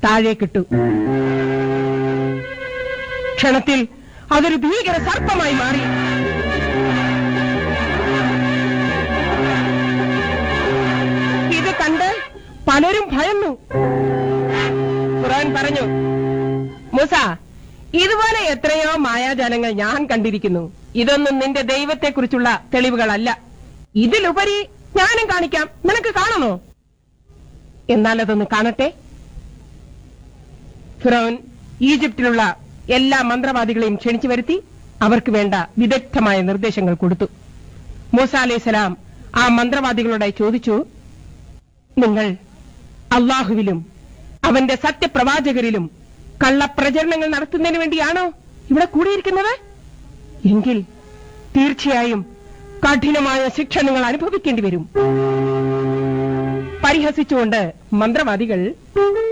താഴേക്കിട്ടു ക്ഷണത്തിൽ അതൊരു ഭീകര സർപ്പമായി മാറി ഇത് കണ്ട് പലരും ഭയന്നു ഖുർആൻ പറഞ്ഞു മൂസ ഇതുപോലെ എത്രയോ മായാജാലങ്ങൾ ഞാൻ കണ്ടിരിക്കുന്നു ഇതൊന്നും നിന്റെ ദൈവത്തെക്കുറിച്ചുള്ള തെളിവുകളല്ല ഇതിലുപരി ഞാനും കാണിക്കാം നിനക്ക് കാണണോ എന്നാൽ അതൊന്ന് കാണട്ടെ ഫിറോൻ ഈജിപ്തിലുള്ള എല്ലാ മന്ത്രവാദികളെയും ക്ഷണിച്ചു വരുത്തി അവർക്ക് വേണ്ട വിദഗ്ധമായ നിർദ്ദേശങ്ങൾ കൊടുത്തു മൂസ അലൈഹിസ്സലാം ആ മന്ത്രവാദികളോടായി ചോദിച്ചു നിങ്ങൾ അള്ളാഹുവിലും അവന്റെ സത്യപ്രവാചകരിലും കള്ളപ്രചരണങ്ങൾ നടത്തുന്നതിന് വേണ്ടിയാണോ ഇവിടെ കൂടിയിരിക്കുന്നത് എങ്കിൽ തീർച്ചയായും കഠിനമായ ശിക്ഷ നിങ്ങൾ അനുഭവിക്കേണ്ടി വരും പരിഹസിച്ചുകൊണ്ട് മന്ത്രവാദികൾ